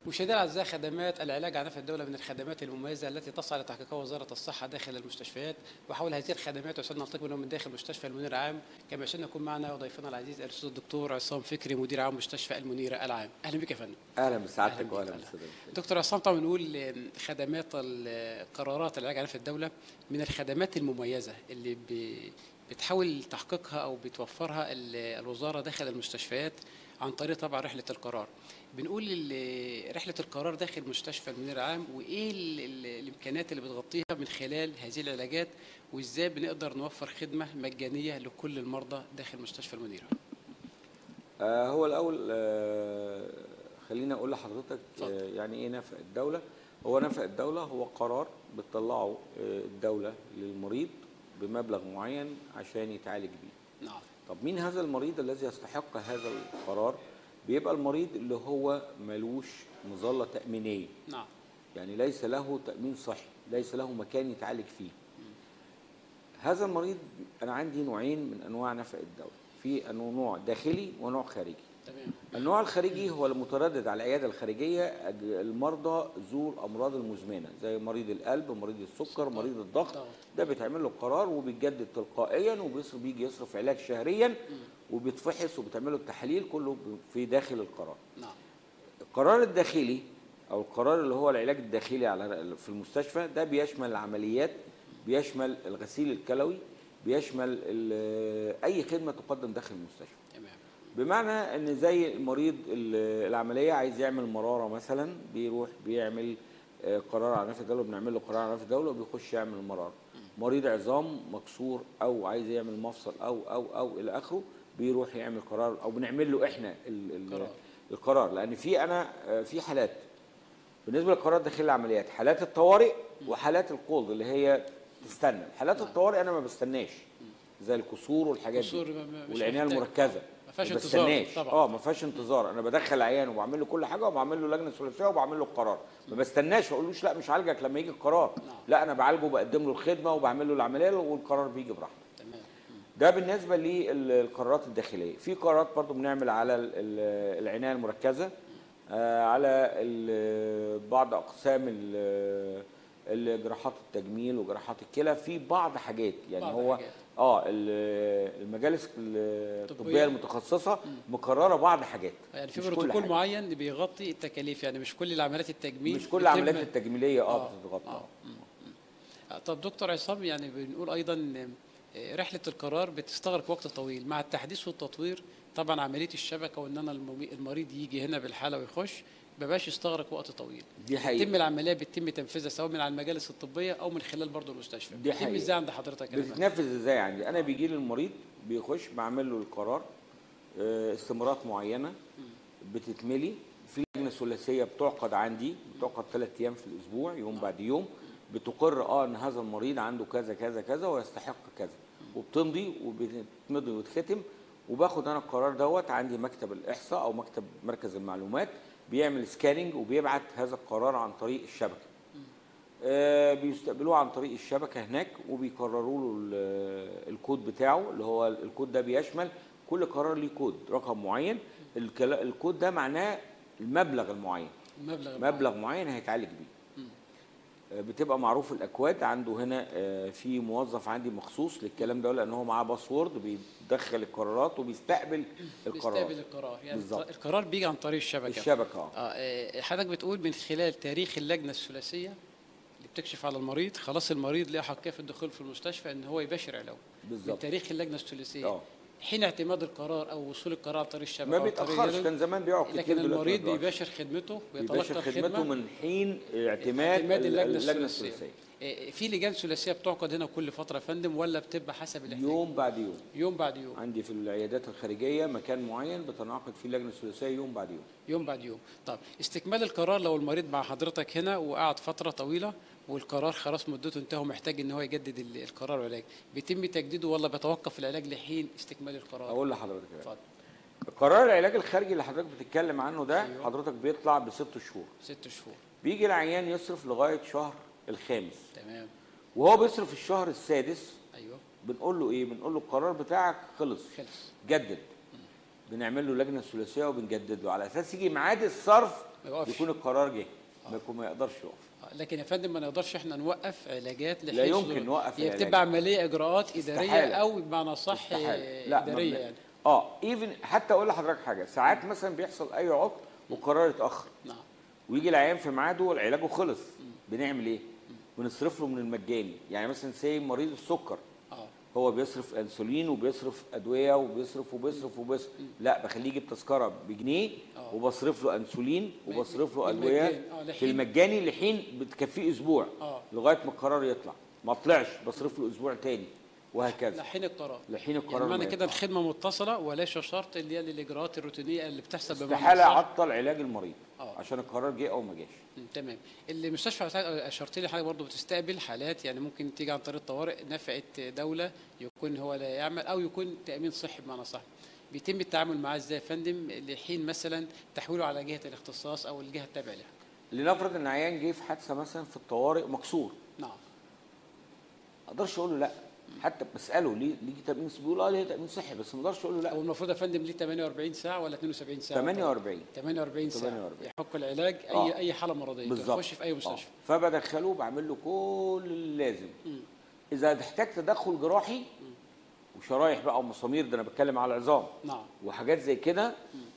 مشاهدينا الاعزاء خدمات العلاج عنف الدوله من الخدمات المميزه التي تسعى لتحقيقها وزاره الصحه داخل المستشفيات وحول هذه الخدمات وسعدنا نلتقي منهم من داخل مستشفى المنير العام كما يسعدنا يكون معنا ضيفنا العزيز الاستاذ الدكتور عصام فكري مدير عام مستشفى المنيره العام اهلا بك يا فندم اهلا بسعادتك أهلاً بك. واهلا أهلاً. بالساده دكتور عصام طبعا بنقول خدمات ال- قرارات العلاج عنف الدوله من الخدمات المميزه اللي ب- بتحاول تحقيقها او بتوفرها ال- الوزاره داخل المستشفيات عن طريق طبعا رحله القرار بنقول ال- رحله القرار داخل مستشفى المنير العام وايه ال- ال- الامكانيات اللي بتغطيها من خلال هذه العلاجات وازاي بنقدر نوفر خدمه مجانيه لكل المرضى داخل مستشفى المنيره آه هو الاول آه خليني اقول لحضرتك اتفضل. آه يعني ايه نفق الدوله هو نفق الدوله هو قرار بتطلعه آه الدوله للمريض بمبلغ معين عشان يتعالج بيه نعم طب مين هذا المريض الذي يستحق هذا القرار بيبقى المريض اللي هو ملوش مظله تامينيه نعم يعني ليس له تامين صحي ليس له مكان يتعالج فيه هذا المريض انا عندي نوعين من انواع نفق الدوله في انه نوع داخلي ونوع خارجي تمام النوع الخارجي هو المتردد على العياده الخارجيه أج- المرضى ذو الامراض المزمنه زي مريض القلب مريض السكر مريض الضغط ضغط. ده بيتعمل له قرار وبيتجدد تلقائيا وبيصرف بيجي يصرف علاج شهريا وبيتفحص وبتعمل له التحاليل كله ب- في داخل القرار نعم القرار الداخلي او القرار اللي هو العلاج الداخلي على في المستشفى ده بيشمل العمليات بيشمل الغسيل الكلوي بيشمل ال- اي خدمه تقدم داخل المستشفى تمام بمعنى ان زي المريض ال- العمليه عايز يعمل مراره مثلا بيروح بيعمل آه، قرار على نفس الدوله بنعمل له قرار على نفس الدوله وبيخش يعمل مراره مريض عظام مكسور او عايز يعمل مفصل او او او الى اخره بيروح يعمل قرار او بنعمل له احنا ال- ال- قرار. القرار لان في انا آه، في حالات بالنسبه للقرارات داخل العمليات حالات الطوارئ وحالات القولد اللي هي تستنى حالات الطوارئ انا ما بستناش زي الكسور والحاجات كسور دي ما- ما- مش والعنايه محتاج. المركزه ما فيهاش ما انتظار بستناش. طبعا. اه ما فيهاش انتظار انا بدخل عيان وبعمل له كل حاجه وبعمل له لجنه ثلاثيه وبعمل له القرار ما بستناش ما اقولوش لا مش عالجك لما يجي القرار نعم. لا انا بعالجه وبقدم له الخدمه وبعمل له العمليه والقرار بيجي براحته تمام ده بالنسبه للقرارات الداخليه في قرارات برضو بنعمل على ال- ال- العنايه المركزه آه، على ال- بعض اقسام ال- الجراحات التجميل وجراحات الكلى في بعض حاجات يعني بعض هو حاجات. اه ال- المجالس الطبيه طبية. المتخصصه مقرره بعض حاجات يعني في مش كل بروتوكول حاجة. معين بيغطي التكاليف يعني مش كل العمليات التجميل مش كل بتتم- العمليات التجميليه اه آه، بتتغطى آه. آه، طب دكتور عصام يعني بنقول ايضا إن رحله القرار بتستغرق وقت طويل مع التحديث والتطوير طبعا عمليه الشبكه وان انا الممي- المريض يجي هنا بالحاله ويخش مبقاش يستغرق وقت طويل دي حقيقة. تتم العمليه بيتم تنفيذها سواء من على المجالس الطبيه او من خلال برضه المستشفى دي بيتم حقيقة. ازاي عند حضرتك يا فندم؟ بتتنفذ ازاي عندي انا بيجي لي المريض بيخش بعمل له القرار آه، استمارات معينه بتتملي في لجنه ثلاثيه بتعقد عندي بتعقد ثلاث ايام في الاسبوع يوم بعد يوم بتقر اه ان هذا المريض عنده كذا كذا كذا ويستحق كذا وبتمضي وبتمضي وتختم وباخد انا القرار دوت عندي مكتب الاحصاء او مكتب مركز المعلومات بيعمل سكاننج وبيبعت هذا القرار عن طريق الشبكه آه، بيستقبلوه عن طريق الشبكه هناك وبيقرروا له ال- الكود بتاعه اللي هو الكود ده بيشمل كل قرار ليه كود رقم معين الكلا- الكود ده معناه المبلغ المعين المبلغ مبلغ معين هيتعالج بيه آه، بتبقى معروف الاكواد عنده هنا آه، في موظف عندي مخصوص للكلام ده لان هو معاه باسورد بيدخل القرارات وبيستقبل القرارات بيستقبل القرار يعني بالظبط. القرار بيجي عن طريق الشبكه الشبكه اه اه آه، حضرتك بتقول من خلال تاريخ اللجنه الثلاثيه اللي بتكشف على المريض خلاص المريض له حقيه في الدخول في المستشفى ان هو يباشر علاجه من بالظبط تاريخ اللجنه الثلاثيه اه حين اعتماد القرار او وصول القرار عن طريق الشبكه ما أو عن طريق بيتاخرش اليد، كان زمان بيقعد كتير لكن دلوقتي ما المريض بيقعدش. بيباشر خدمته بيباشر ويتلقى خدمته الخدمه من حين اعتماد, اعتماد اللجنه اللجنه الثلاثيه الثلاثيه آه، في لجان ثلاثيه بتعقد هنا كل فتره يا فندم ولا بتبقى حسب الاحتياج يوم بعد يوم يوم بعد يوم عندي في العيادات الخارجيه مكان معين بتنعقد فيه اللجنه الثلاثيه يوم بعد يوم يوم بعد يوم طب استكمال القرار لو المريض مع حضرتك هنا وقعد فتره طويله والقرار خلاص مدته انتهى ومحتاج ان هو يجدد ال- القرار والعلاج بيتم تجديده ولا بيتوقف العلاج لحين استكمال القرار اقول لحضرتك يعني. اتفضل قرار العلاج الخارجي اللي حضرتك بتتكلم عنه ده أيوه. حضرتك بيطلع بست شهور ست شهور بيجي العيان يصرف لغايه شهر الخامس تمام وهو بيصرف الشهر السادس ايوه بنقول له ايه بنقول له القرار بتاعك خلص خلص جدد بنعمل له لجنه ثلاثيه وبنجدد له على اساس يجي ميعاد الصرف ما يوقفش. يكون القرار جه ما يكون ما يقدرش يقف لكن يا فندم ما نقدرش احنا نوقف علاجات لا لحين يمكن صدور- نوقف هي العلاج. بتبقى عمليه اجراءات اداريه استحالة. او بمعنى صح استحالة. لا، ما اداريه بن- يعني اه ايفن حتى اقول لحضرتك حاجه ساعات مثلا بيحصل اي عطل والقرار يتاخر نعم ويجي العيان في ميعاده وعلاجه خلص بنعمل ايه؟ بنصرف له من المجاني يعني مثلا سي مريض السكر اه هو بيصرف انسولين وبيصرف ادويه وبيصرف وبيصرف وبيصرف لا بخليه يجيب تذكره بجنيه آه. وبصرف له انسولين وبصرف له بالمجان. ادويه آه، في لحين- المجاني لحين بتكفيه اسبوع آه. لغايه ما القرار يطلع ما طلعش بصرف له اسبوع تاني وهكذا لحين القرار لحين يعني القرار معنى ما كده يطلع. الخدمه متصله وليس شرط اللي هي الاجراءات الروتينيه اللي بتحصل بمعنى استحاله صح. اعطل علاج المريض آه. عشان القرار جه او ما جاش مم، تمام المستشفى بتاعك اشرت لي حاجه برضه بتستقبل حالات يعني ممكن تيجي عن طريق الطوارئ نفقت دوله يكون هو لا يعمل او يكون تامين صحي بمعنى صح بيتم التعامل معاه ازاي يا فندم لحين مثلا تحويله على جهه الاختصاص او الجهه التابعه لها لنفرض ان عيان جه في حادثه مثلا في الطوارئ مكسور نعم ما اقدرش اقول له لا حتى بساله ليه ليه تامين صحي بيقول اه ليه تامين صحي بس ما اقدرش اقول له لا هو المفروض يا فندم ليه 48 ساعه ولا 72 ساعه 48 48 ساعه 48. يحق العلاج اي آه. اي حاله مرضيه بالظبط يخش في اي مستشفى آه. فبدخله بعمل له كل اللازم مم. اذا احتاج تدخل جراحي وشرايح بقى ومسامير ده انا بتكلم على العظام نعم وحاجات زي كده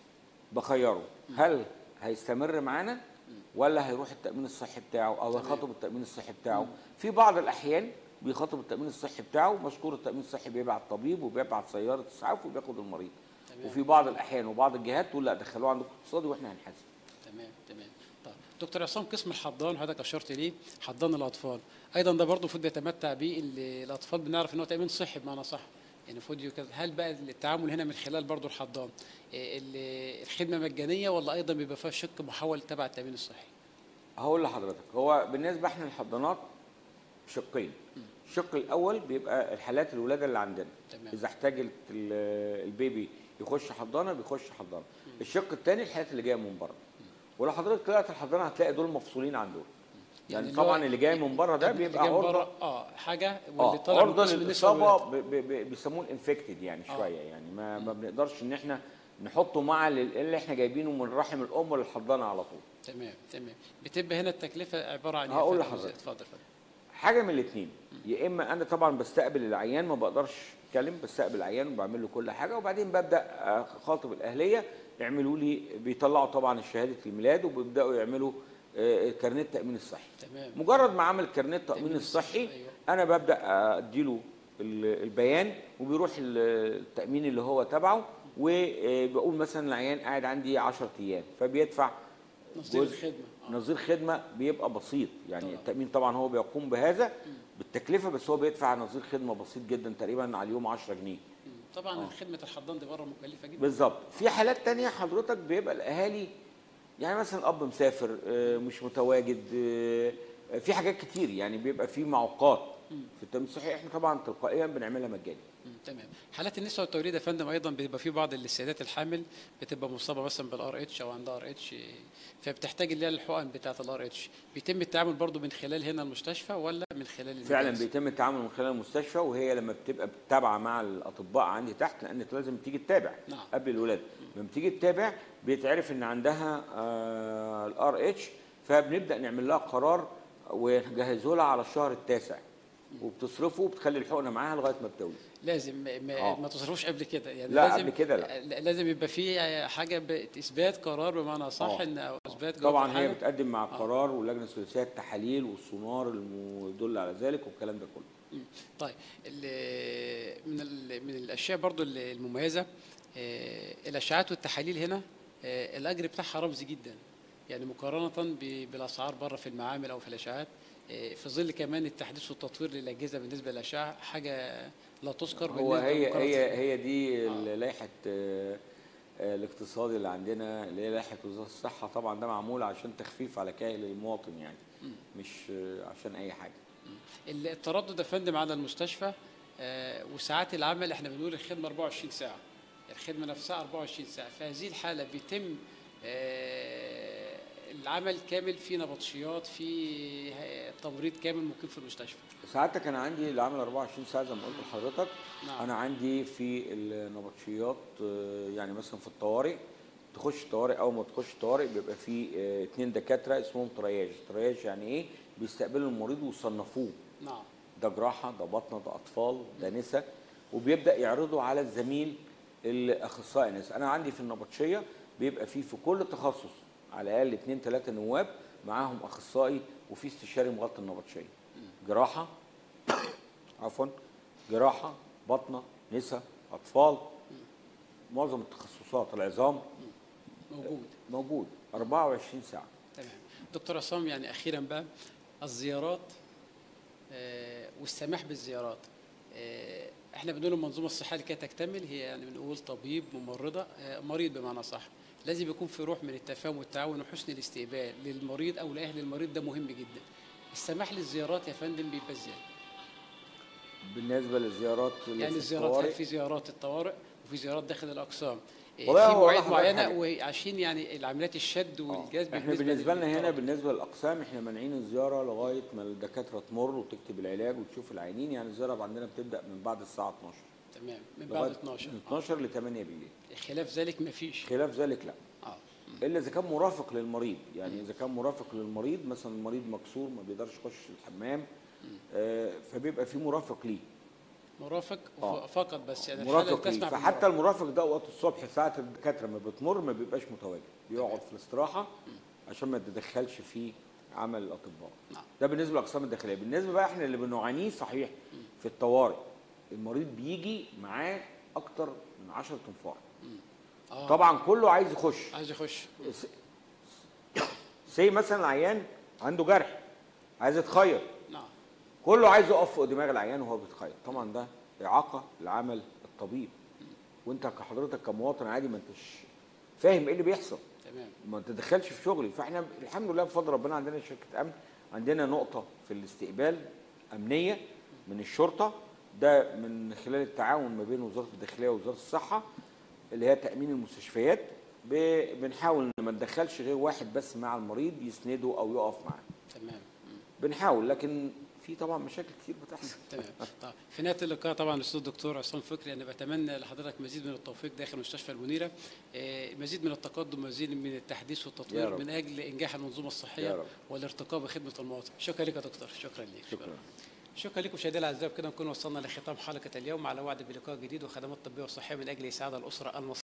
بخيره هل هيستمر معانا ولا هيروح التامين الصحي بتاعه او هيخاطب التامين الصحي بتاعه في بعض الاحيان بيخاطب التامين الصحي بتاعه مشكور التامين الصحي بيبعت طبيب وبيبعت سياره اسعاف وبياخد المريض تمام. وفي بعض الاحيان وبعض الجهات تقول لا دخلوه عندكم اقتصادي واحنا هنحاسب تمام تمام طيب دكتور عصام قسم الحضان حضرتك اشرت ليه حضان الاطفال ايضا ده برضه المفروض بيتمتع بيه ال- الاطفال بنعرف ان هو تامين صحي بمعنى صح يعني المفروض يكون- هل بقى التعامل هنا من خلال برضه الحضان إيه ال- الخدمه مجانيه ولا ايضا بيبقى فيها شق محول تبع التامين الصحي هقول لحضرتك هو بالنسبه احنا للحضانات شقين الشق الاول بيبقى الحالات الولاده اللي عندنا تمام. اذا احتاج ال- ال- البيبي يخش حضانه بيخش حضانه الشق الثاني الحالات اللي جايه من بره ولو حضرتك طلعت الحضانه هتلاقي دول مفصولين عن دول يعني, اللي هو طبعا اللي جاي من بره ده اللي بيبقى جاي من عرضه بره اه حاجه واللي اه طالع من عرضه قسم النساء للاصابه والولاد. ب- ب- ب- بيسموه الانفكتد يعني آه. شويه يعني ما ما بنقدرش ان احنا نحطه مع ال- اللي احنا جايبينه من رحم الام للحضانه على طول تمام تمام بتبقى هنا التكلفه عباره عن إيه يا هقول فندم؟ لحضرتك. اتفضل اتفضل حاجه من الاثنين يا اما انا طبعا بستقبل العيان ما بقدرش اتكلم بستقبل العيان وبعمل له كل حاجه وبعدين ببدا اخاطب الاهليه يعملوا لي بيطلعوا طبعا شهاده الميلاد وبيبداوا يعملوا آه، كارنيه التامين الصحي تمام مجرد ما عمل كارنيه التامين التأمين الصحي الصحي، أيوة. انا ببدا اديله ال- البيان وبيروح ال- التامين اللي هو تبعه وبقول مثلا العيان قاعد عندي 10 ايام فبيدفع نظير جزء- الخدمه آه. نظير خدمه بيبقى بسيط يعني طبعا. التامين طبعا هو بيقوم بهذا بالتكلفه بس هو بيدفع نظير خدمه بسيط جدا تقريبا على اليوم 10 جنيه مم. طبعا خدمه الحضان دي بره مكلفه جدا بالظبط في حالات تانية حضرتك بيبقى الاهالي يعني مثلا الاب مسافر آه، مش متواجد آه، في حاجات كتير يعني بيبقى في معوقات في التامين الصحي احنا طبعا تلقائيا بنعملها مجاني مم، تمام حالات النساء والتوليد يا فندم ايضا بيبقى في بعض السيدات الحامل بتبقى مصابه مثلا بالار اتش او عندها ار اتش فبتحتاج اللي هي الحقن بتاعه الار اتش بيتم التعامل برضو من خلال هنا المستشفى ولا من خلال فعلا المجلس؟ بيتم التعامل من خلال المستشفى وهي لما بتبقى متابعه مع الاطباء عندي تحت لان لازم تيجي تتابع نعم. قبل الولاده لما تيجي تتابع بيتعرف ان عندها الار اتش فبنبدا نعمل لها قرار ونجهزه لها على الشهر التاسع وبتصرفه وبتخلي الحقنه معاها لغايه ما بتولد لازم ما, ما, آه. ما تصرفوش قبل كده يعني لا، لازم قبل كده لا. لازم يبقى في حاجه باثبات قرار بمعنى صح آه. ان او اثبات جواب طبعا هي الحالة. بتقدم مع القرار واللجنه الثلاثيه التحاليل والسونار المدل على ذلك والكلام ده كله مم. طيب ال- من ال- من الاشياء برضو ال- المميزه آه، الاشعاعات والتحاليل هنا آه، الاجر بتاعها رمزي جدا يعني مقارنه ب- بالاسعار بره في المعامل او في الاشعاعات آه، في ظل كمان التحديث والتطوير للاجهزه بالنسبه للاشعه حاجه لا تذكر هو بالنسبة هي مقارنة هي هي دي لائحه آه، آه، الاقتصادي اللي عندنا اللي هي لائحه وزاره الصحه طبعا ده معمول عشان تخفيف على كاهل المواطن يعني مش آه، عشان اي حاجه ال- التردد يا فندم على المستشفى آه، وساعات العمل احنا بنقول الخدمه 24 ساعه الخدمه نفسها 24 ساعه في هذه الحاله بيتم آه، العمل كامل في نبطشيات في ه- تمريض كامل مقيم في المستشفى ساعتك انا عندي اللي عامل 24 ساعه زي ما قلت لحضرتك نعم. انا عندي في النبطشيات آه، يعني مثلا في الطوارئ تخش طوارئ اول ما تخش طوارئ بيبقى في آه، اتنين دكاتره اسمهم ترياج ترياج يعني ايه بيستقبلوا المريض ويصنفوه نعم ده جراحه ده بطنه ده اطفال ده نساء وبيبدا يعرضوا على الزميل الاخصائي نساء انا عندي في النبطشيه بيبقى فيه في كل تخصص على الاقل اثنين ثلاثه نواب معاهم اخصائي وفي استشاري مغطي النبطشيه جراحه عفوا جراحه بطنه نساء اطفال معظم التخصصات العظام موجود موجود 24 ساعه تمام دكتور عصام يعني اخيرا بقى الزيارات آه، والسماح بالزيارات آه، احنا بنقول المنظومه الصحيه لكي تكتمل هي يعني بنقول طبيب ممرضه آه، مريض بمعنى صح لازم يكون في روح من التفاهم والتعاون وحسن الاستقبال للمريض او لاهل المريض ده مهم جدا السماح للزيارات يا فندم بيبقى ازاي بالنسبه للزيارات اللي يعني في الزيارات الطوارئ، هل في زيارات الطوارئ وفي زيارات داخل الاقسام آه، والله في هو مواعيد حضرتك معينه حاجة. وعشان يعني العمليات الشد والجذب احنا بالنسبه لنا هنا للطوارئ. بالنسبه للاقسام احنا مانعين الزياره لغايه ما الدكاتره تمر وتكتب العلاج وتشوف العينين يعني الزياره عندنا بتبدا من بعد الساعه 12 تمام من بعد لغايه 12 من 12 ل 8 بالليل خلاف ذلك مفيش خلاف ذلك لا اه الا اذا كان مرافق للمريض يعني اذا كان مرافق للمريض مثلا المريض مكسور ما بيقدرش يخش الحمام آه فبيبقى في مرافق ليه مرافق آه. ف- فقط بس يعني الحالة مرافق ليه تسمع فحتى بالمرافق. المرافق ده وقت الصبح ساعه الدكاتره ما بتمر ما بيبقاش متواجد بيقعد في الاستراحه عشان ما تتدخلش في عمل الاطباء نعم. ده بالنسبه للاقسام الداخليه بالنسبه بقى احنا اللي بنعانيه صحيح في الطوارئ المريض بيجي معاه اكتر من 10 تنفار آه. طبعا كله عايز يخش عايز يخش سي مثلا العيان عنده جرح عايز يتخيط نعم كله عايز يقف فوق دماغ العيان وهو بيتخيط طبعا ده اعاقه لعمل الطبيب وانت كحضرتك كمواطن عادي ما انتش فاهم ايه اللي بيحصل تمام ما تتدخلش في شغلي فاحنا الحمد لله بفضل ربنا عندنا شركه امن عندنا نقطه في الاستقبال امنيه من الشرطه ده من خلال التعاون ما بين وزاره الداخليه ووزاره الصحه اللي هي تامين المستشفيات ب- بنحاول ان ما ندخلش غير واحد بس مع المريض يسنده او يقف معاه تمام مم. بنحاول لكن في طبعا مشاكل كتير بتحصل تمام طيب في نهايه اللقاء طبعا الاستاذ الدكتور عصام فكري انا بتمنى لحضرتك مزيد من التوفيق داخل مستشفى المنيره آه، مزيد من التقدم مزيد من التحديث يا والتطوير رب. من اجل انجاح المنظومه يا الصحيه رب. والارتقاء بخدمه المواطن شكرا لك يا دكتور شكرا لك شكرا شكرا لكم مشاهدينا الاعزاء بكده نكون وصلنا لختام حلقه اليوم على وعد بلقاء جديد وخدمات طبيه وصحيه من اجل اسعاد الاسره المصريه